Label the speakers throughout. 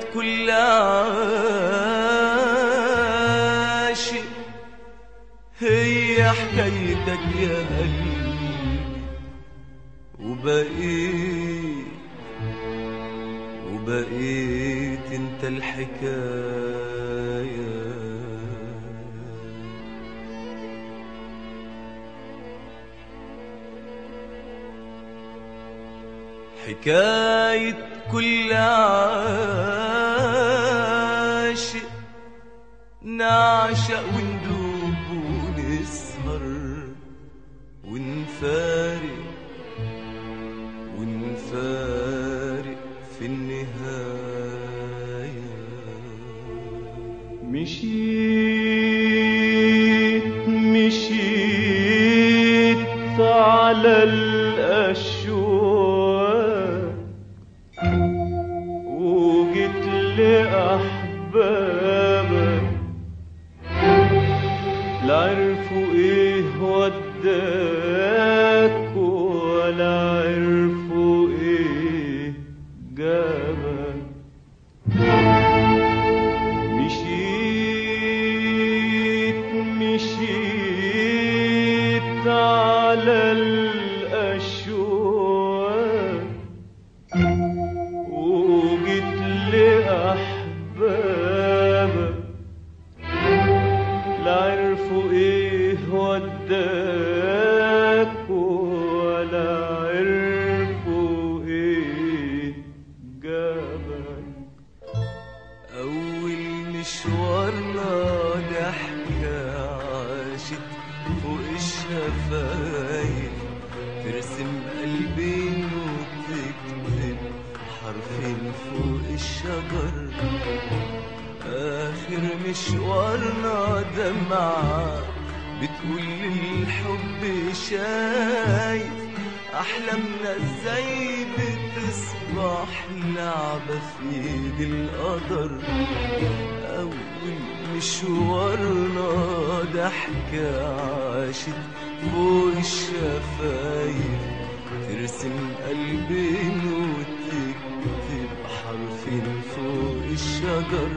Speaker 1: كل عاشق هي حكايتك يا قلبي وبقيت وبقيت انت الحكايه حكاية كل عاشق نعشق وندوب ونسهر ونفارق ونفارق في النهاية
Speaker 2: مشيت مشيت على الأشواق وجيت لأحبابك لا عرفوا ايه وداك ولا عرفوا ايه جابك مشيت مشيت على الأشواق وجيت لأحبابك لا عرفوا ايه وداك ولا عرفوا ايه جابك
Speaker 1: أول مشوارنا ضحكة عاشت فوق الشفايف ترسم قلبين وتكتب حرفين فوق الشجر آخر مشوارنا دمعة بتقول للحب شايف أحلامنا ازاي بتصبح لعبة في ايد القدر أول مشوارنا ضحكة عاشت فوق الشفايف ترسم قلبين وتكتب حرفين فوق الشجر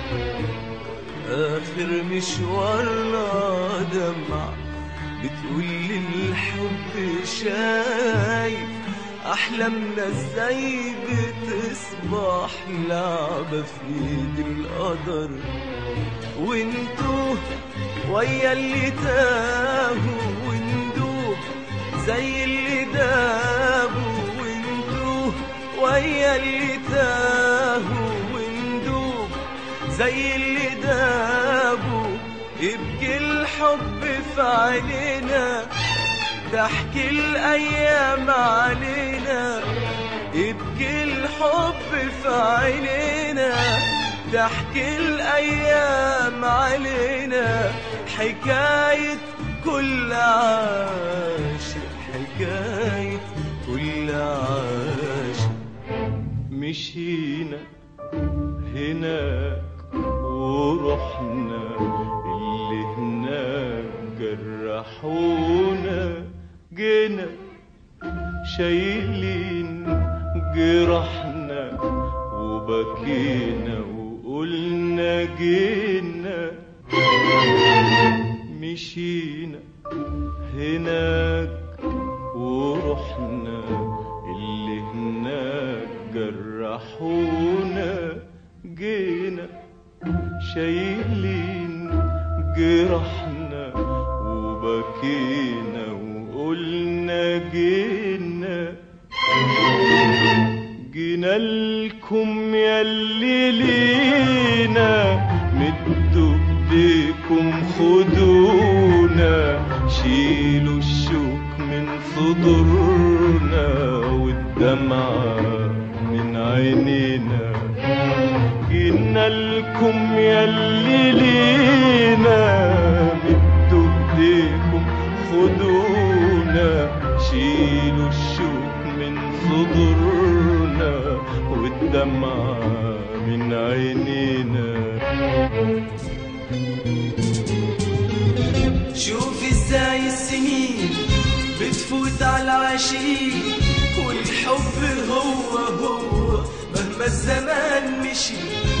Speaker 1: آخر مشوارنا دمع بتقول للحب شايف أحلامنا ازاي بتصبح لعبة في ايد القدر وانتو ويا اللي تاهوا وندوب زي اللي دابوا وانتو ويا اللي تاهوا وندوب زي اللي دابوا يبكي الحب في عينينا تحكي الأيام علينا يبكي الحب في عينينا تحكي الأيام علينا حكاية كل عاشق حكاية كل عاشق
Speaker 2: مشينا هناك ورحنا اللي هناك جرحونا جينا شايلين جرحنا وبكينا وقلنا جينا مشينا هناك ورحنا اللي هناك جرحونا جينا شايلين جرحنا وبكينا وقلنا جينا جينا لكم ياللي لينا مدوا ايديكم خدونا شيلوا الشوك من صدورنا والدمعة من عينينا جينا لكم ياللي لينا مدوا ايديكم خدونا شيلوا الشوك من صدورنا والدمعة من عينينا
Speaker 1: شوف ازاي السنين بتفوت على العشيق والحب هو هو مهما الزمان مشي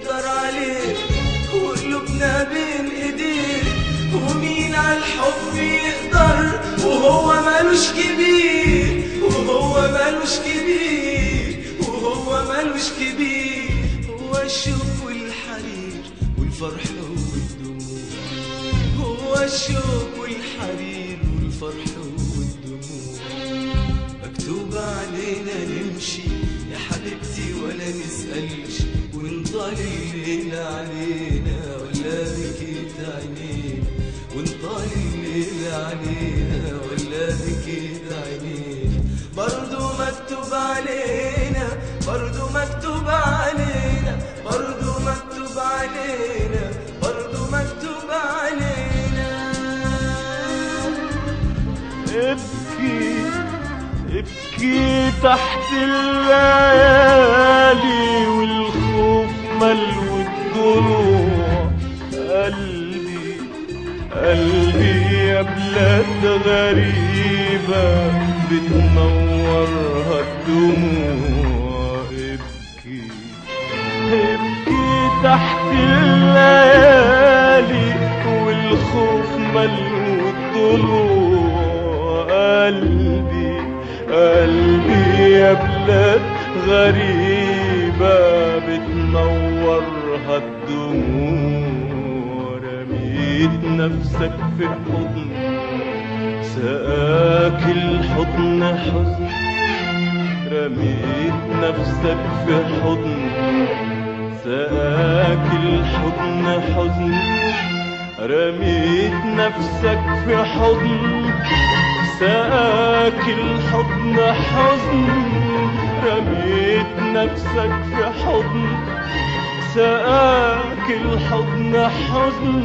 Speaker 1: نقدر عليه وقلوبنا بين ايديه ومين على الحب يقدر وهو مالوش كبير وهو مالوش كبير وهو مالوش كبير هو الشوق والحرير والفرح والدموع هو الشوق والحرير والفرح والدموع مكتوب علينا نمشي يا حبيبتي ولا نسألش ونطال الليل علينا ولا بكيت عينينا ونطال الليل علينا ولا بكيت عينينا برضو مكتوب علينا برضو مكتوب علينا برضو مكتوب علينا برضو مكتوب علينا
Speaker 2: ابكي ابكي تحت الليالي والخوف ملو الضلوع قلبي قلبي يا بلاد غريبة بتنورها الدموع ابكي ابكي تحت الليالي والخوف ملو الضلوع قلبي قلبي يا بلاد غريبة بتنورها الدموع رميت نفسك في حضن سقاك الحضن حزن رميت نفسك في حضن سقاك الحضن حزن رميت نفسك في حضن سقاك الحضن حزن رميت نفسك في حضن سقاك الحضن حزن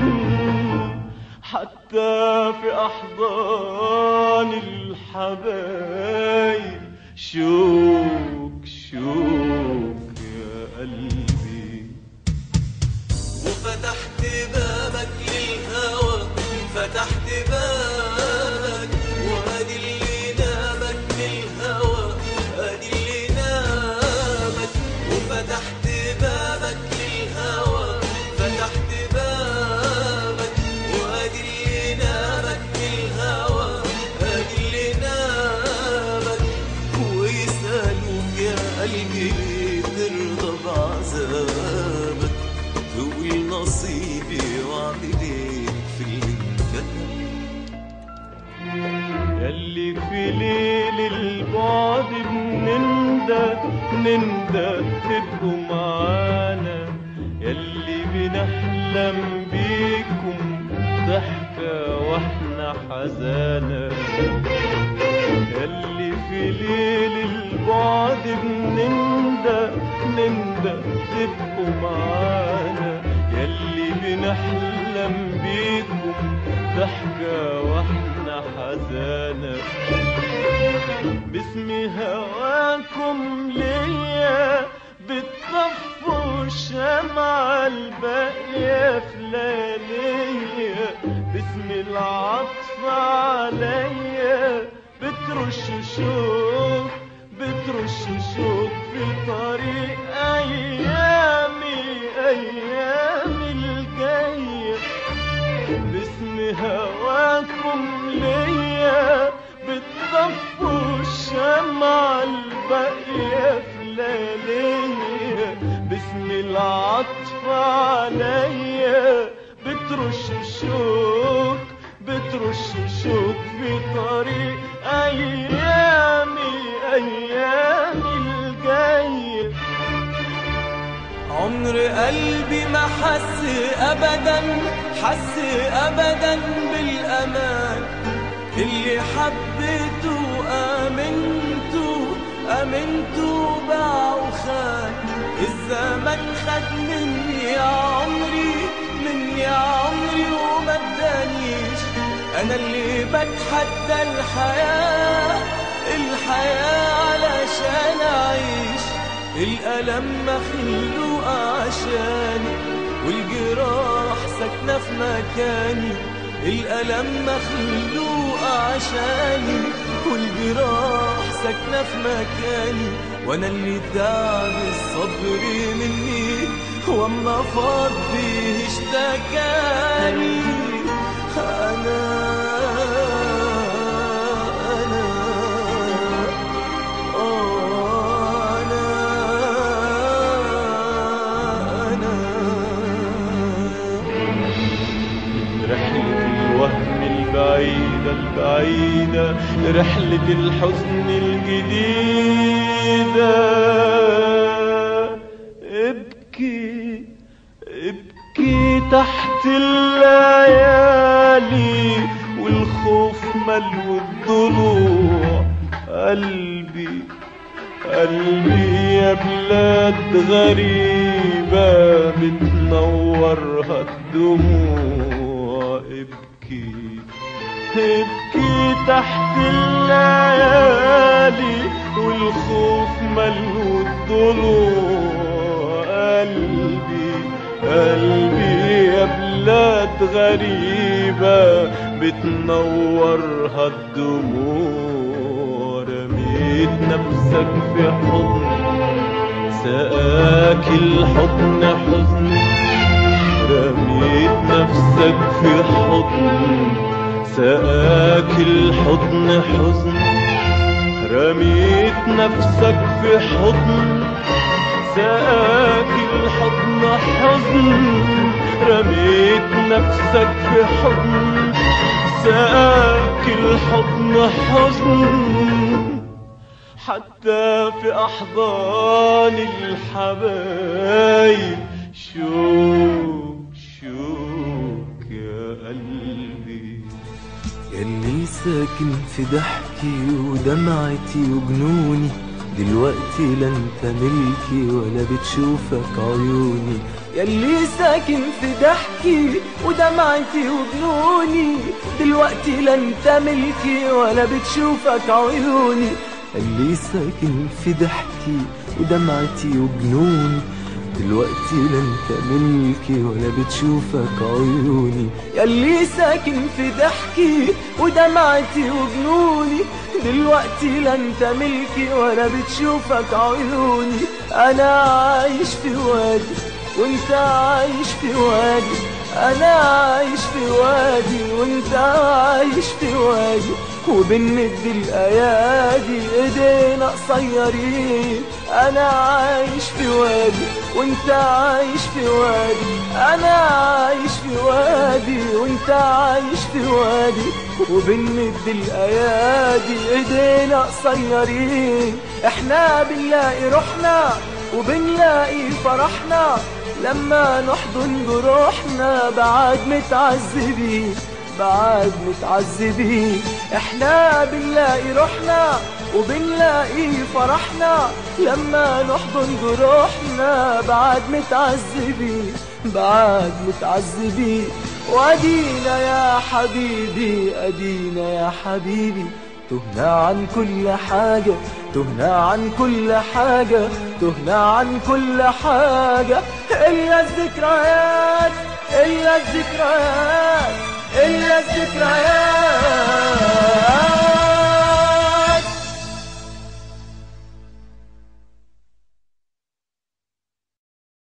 Speaker 2: حتى في أحضان الحبايب شوك شوك يا قلبي
Speaker 1: وفتحت بابك للهوى فتحت بابك وادي اللي نامك للهوى ادي اللي نامك وفتحت بابك للهوى فتحت بابك وادي اللي نامك للهوى ادي اللي نامك ويسألوك يا قلبي ترضى بعذابك تقول نصيبي واعمل ايه في اللي انكتب
Speaker 2: يلي في ليل البعد بنندى نندى تبقوا معانا يلي بنحلم بيكم ضحكة واحنا حزانة يلي في ليل البعد بنندى نندى تبقوا معانا يلي بنحلم بيكم ضحكة واحنا حزانة باسم هواكم ليا بتطفوا الشمعة الباقية في لياليا باسم العطف عليا بترش شوق بترش شوق في طريق أيامي أيامي الجاية باسم هواكم ليا بتطفوا الشمعة الباقية في لياليا باسم العطف عليا بترش شوك بترش شوك في طريق أيامي أيامي الجاية
Speaker 1: عمر قلبي ما حس ابدا حس ابدا بالامان اللي حبيته امنته امنته باع وخان الزمن خد مني يا عمري مني يا عمري وما ادانيش انا اللي بتحدى الحياه الحياه علشان اعيش الألم مخلوق عشاني والجراح ساكنة في مكاني الألم مخلوق عشاني والجراح ساكنة في مكاني وأنا اللي تعب الصبر مني واما فاض بيه اشتكاني انا انا آه، انا انا
Speaker 2: رحلة الوهم البعيدة البعيدة رحلة الحزن الجديدة ابكي ابكي تحت الليالي والخوف ملو الضلوع قلبي قلبي يا بلاد غريبة بتنورها الدموع ابكي ابكي تحت الليالي والخوف ملو الضلوع قلبي قلبي يا بلاد غريبة بتنورها الدموع رميت نفسك في حضن سقاك الحضن حزن رميت نفسك في حضن سقاك الحضن حزن رميت نفسك في حضن سقاك الحضن حزن رميت نفسك في حضن سقاك الحضن حزن حتى في أحضان الحبايب شوك شوك يا قلبي
Speaker 1: يلي ساكن في ضحكي ودمعتي وجنوني دلوقتي لا انت ملكي ولا بتشوفك عيوني يلي ساكن في ضحكي ودمعتي وجنوني دلوقتي لا انت ملكي ولا بتشوفك عيوني اللي ساكن في ضحكي ودمعتي وجنوني دلوقتي لا انت ملكي ولا بتشوفك عيوني ياللي ساكن في ضحكي ودمعتي وجنوني دلوقتي لا انت ملكي ولا بتشوفك عيوني انا عايش في وادي وانت عايش في وادي انا عايش في وادي وانت عايش في وادي وبنمد الايادي ايدينا قصيرين انا عايش في وادي وانت عايش في وادي انا عايش في وادي وانت عايش في وادي وبنمد الايادي ايدينا قصيرين احنا بنلاقي روحنا وبنلاقي فرحنا لما نحضن جروحنا بعد متعذبين بعد متعذبين احنا بنلاقي روحنا وبنلاقي فرحنا لما نحضن جروحنا بعد متعذبين بعد متعذبين وادينا يا حبيبي ادينا يا حبيبي تهنا عن كل حاجة تهنا عن كل حاجة تهنا عن كل حاجة إلا الذكريات إلا الذكريات إلا الذكريات